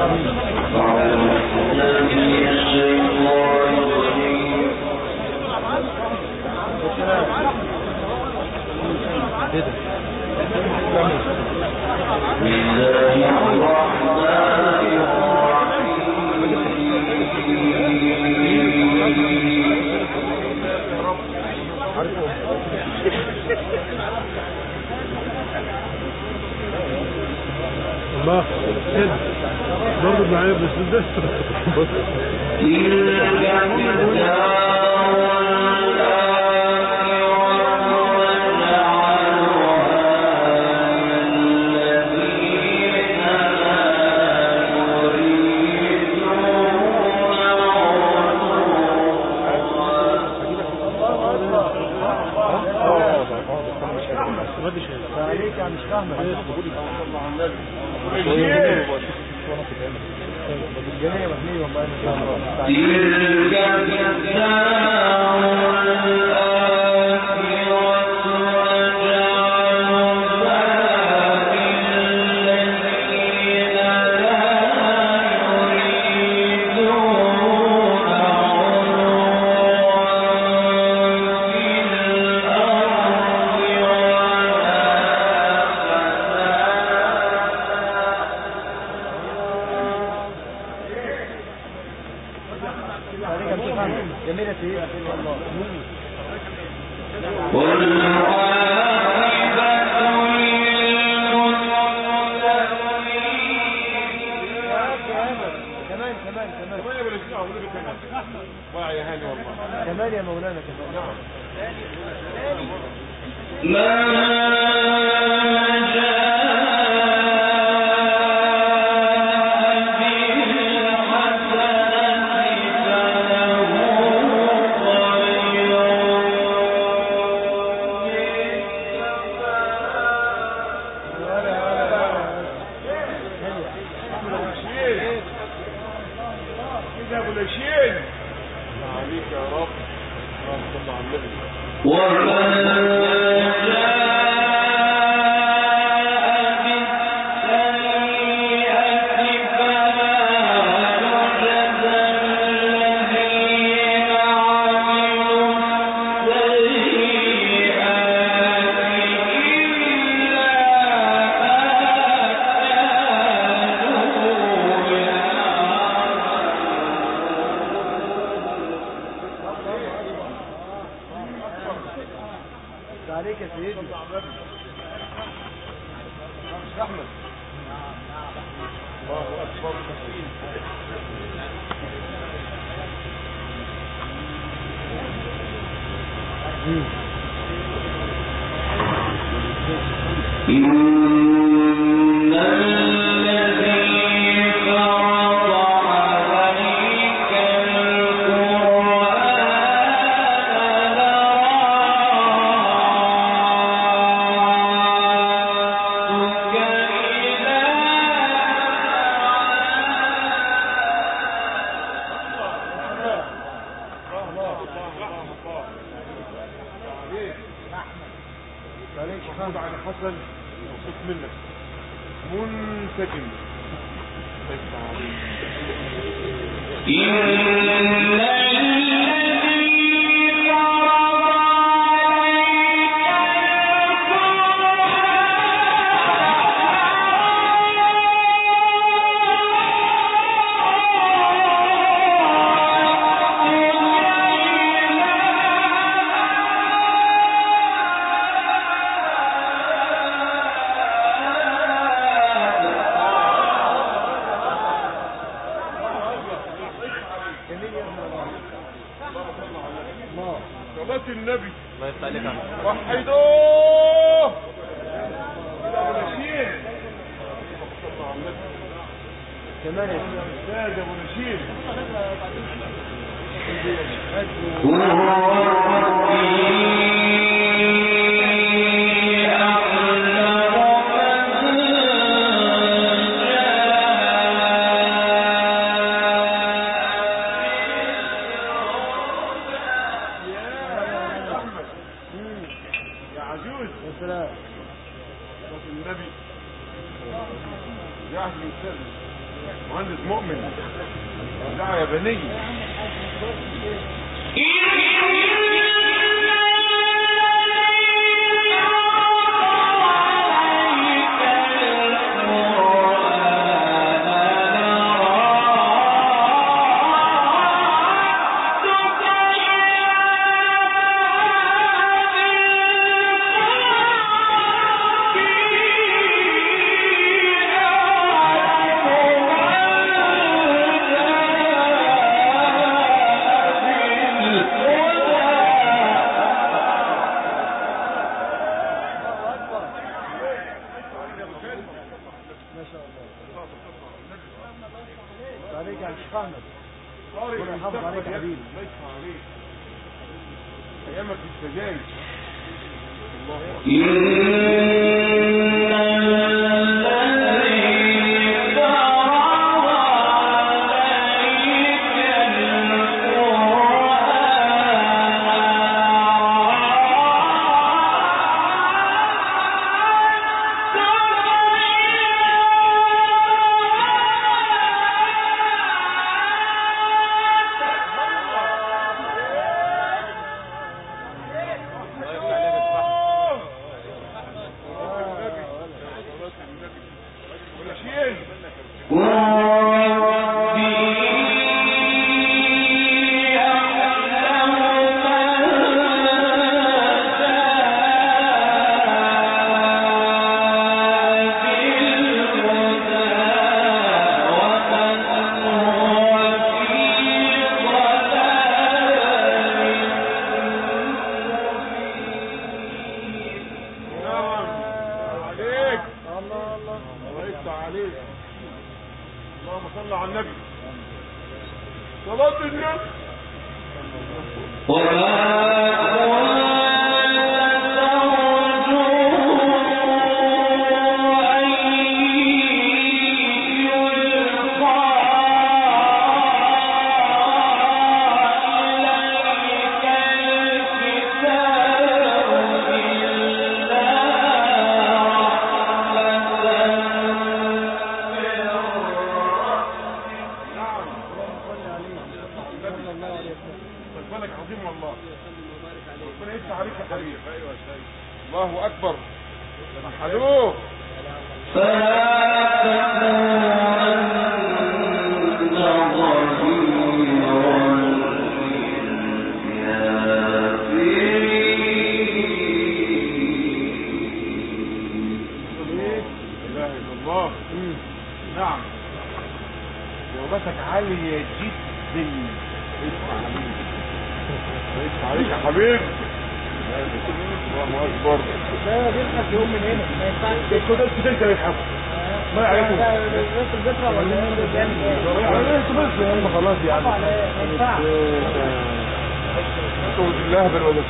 الله كده برضه معايا بس ده بص عليك مش فاهمة الجنيه مبنية والله ما شاء الله عليك مش فاهمة جميلة ايه الله كمان كمان كمان واعي يا هاني والله كمان يا مولانا كمان كده ابو لشين عليك يا رب اللهم صل على النبي عليك يا سيدي احمد الله اكبر عليك محمود علي حسن مبسوط منك منسجم الله يفتح عليك جميل يا ابن الله الله صلاة النبي الله يفتح عليك يا عم. وحدوه كده ابو لشين صلى على النبي كمان يا سيدي استاذ ابو لشين يا احمد يا عجوز يا سلام صلاة النبي يا اهل السلم مهندس مؤمن دعوة يابانية عليك يا شيخ احمد طارق ربنا يحافظ عليك يا حبيبي. الله يفتح عليك ايامك السجاير الله أكبر. ولا شيل نعم عليك الله الله الله يفتح عليك اللهم صل على النبي صلاة النبي نعم اللهم صل عليه صلى الله عليه وسلم بالك عظيم والله ربنا يفتح عليك يا حبيبي الله اكبر حلوه لا اله الا الله نعم جواباتك عالية جدا اسمع عليك اسمع عليك يا حبيبي الله اكبر لا بيضحك يوم من هنا ما ينفعش كده انت انت اللي تحب ما عليكم لا الناس الذكرى ولا ايه انت بس يا عم خلاص يا عم طبعا ما ينفعش اعوذ بالله بل ولا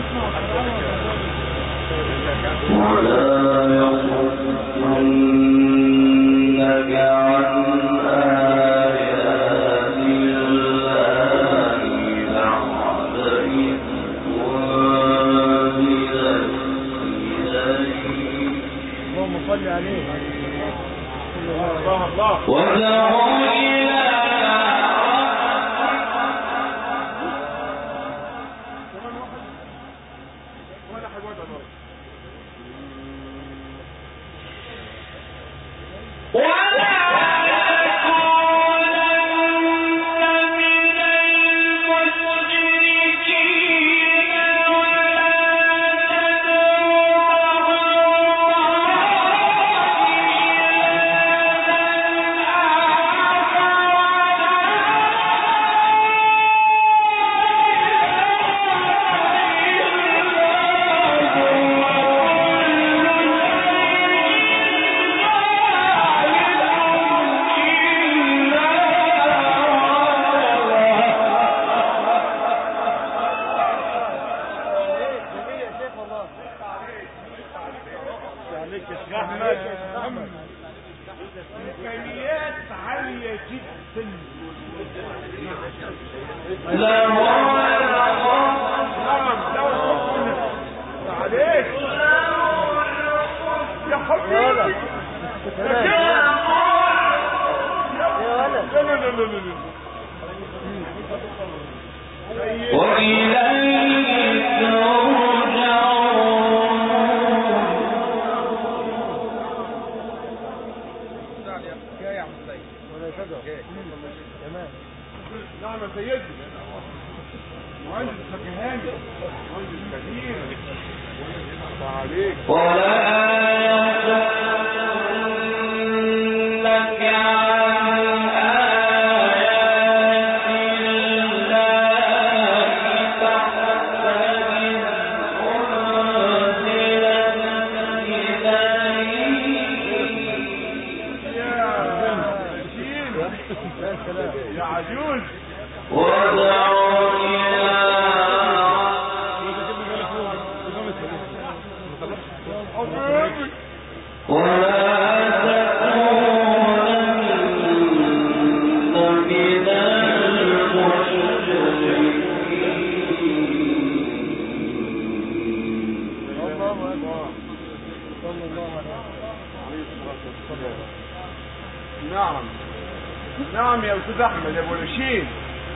اللهم صل عليه الله الله ولا حاجه ولا مرة. جميل يا شيخ والله عليك يا شيخ احمد امكانيات عاليه جدا نعم لو عليك يا حبيبي يا لا لا لا لا سيد ولا شجر تمام نعم يا سيدي مهندس فكهاني مهندس كبير الله عليك يا شين يا سلام يا عجوز حبيبي الله اكبر صلى الله عليه وسلم عليه الصلاة والسلام نعم نعم يا أستاذ أحمد يا أبو لشين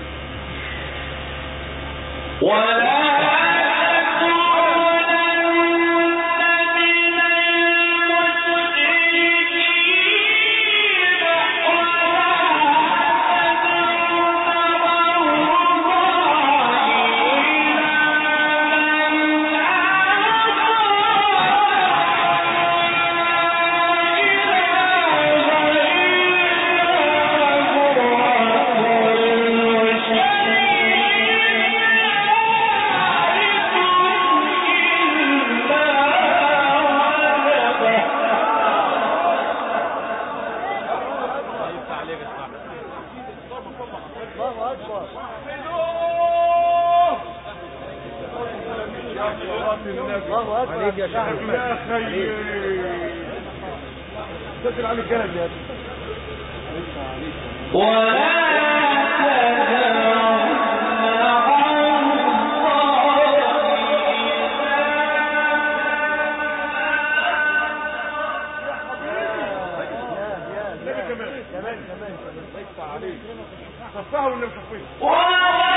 الله اكبر يا صلاة النبي الله اكبر عليك يا شيخ أحمد. يا خير تسال على الجلد يا أخي. يا يا النبي كمان كمان كمان كمان ليس عليك صفها ولا مش صفها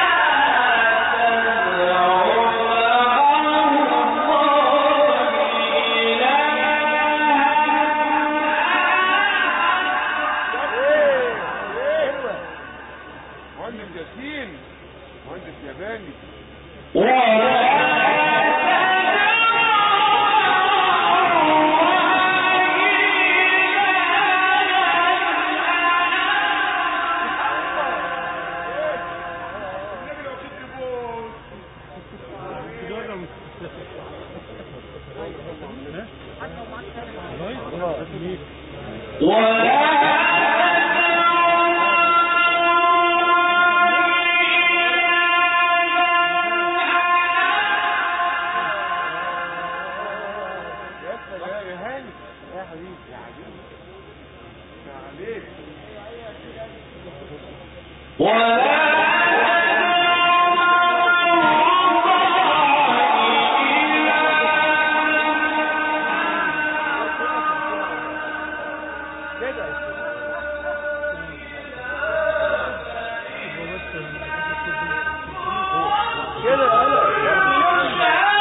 مهندس ياسين مهندس ياباني النبي لو كنت بوس يا يا هاني يا حبيبي يا عجيب يا عليك كده كده انا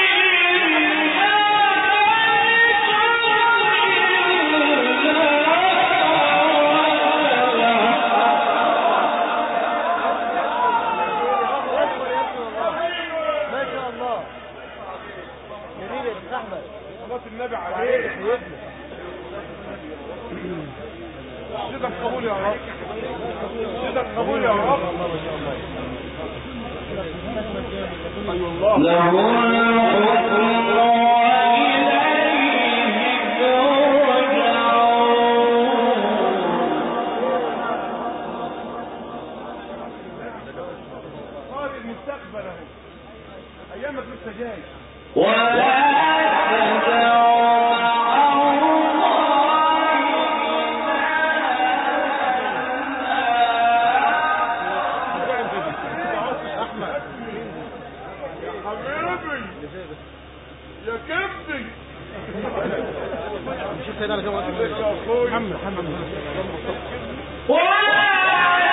ما شاء الله جميل يا شيخ احمد صلاة النبي عليك عليك سيدنا صدق قبول يا رب صدق قبول يا رب الله ما شاء الله اي الله قال المستقبل اهو ايامك لسه جاي احمد يا حبيبي يا كبدي شوف سيدنا على كم يا اخوي محمد محمد يا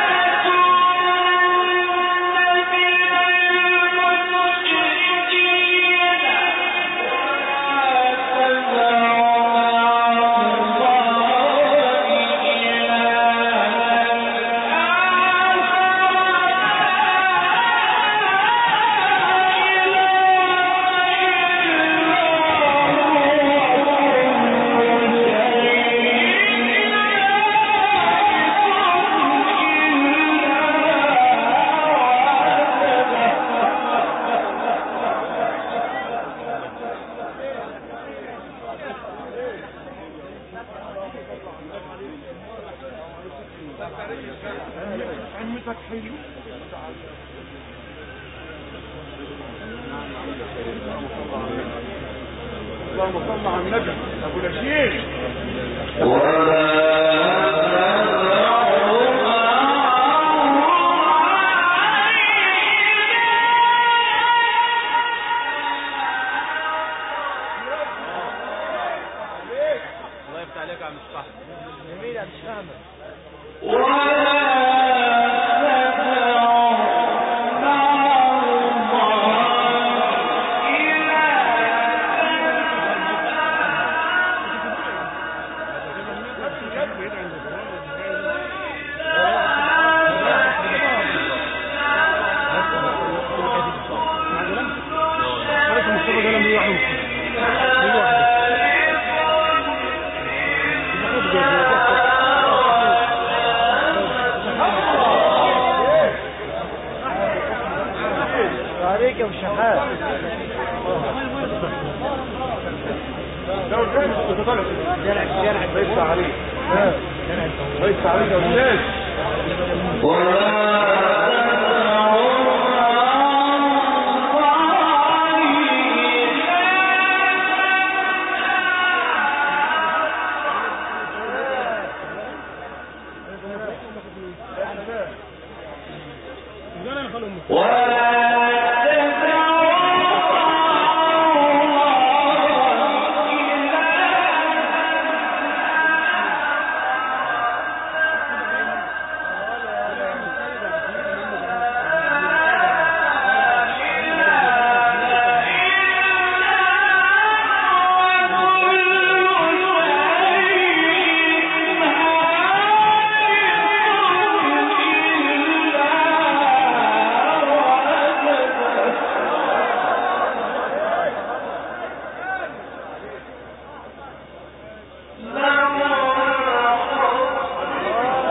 عمتك حلو اللهم صل على النبي ابو الاشير الله يفتح عليك يا عم الصح جميل مش فاهمه مصطفى ده لما يروح عليك يا شحات لو كان كنت طالع جرعك جرعك ليس عليك ليس عليك يا استاذ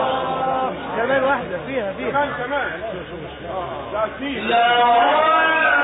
كمان واحدة فيها فيها كمان كمان اه لا فيه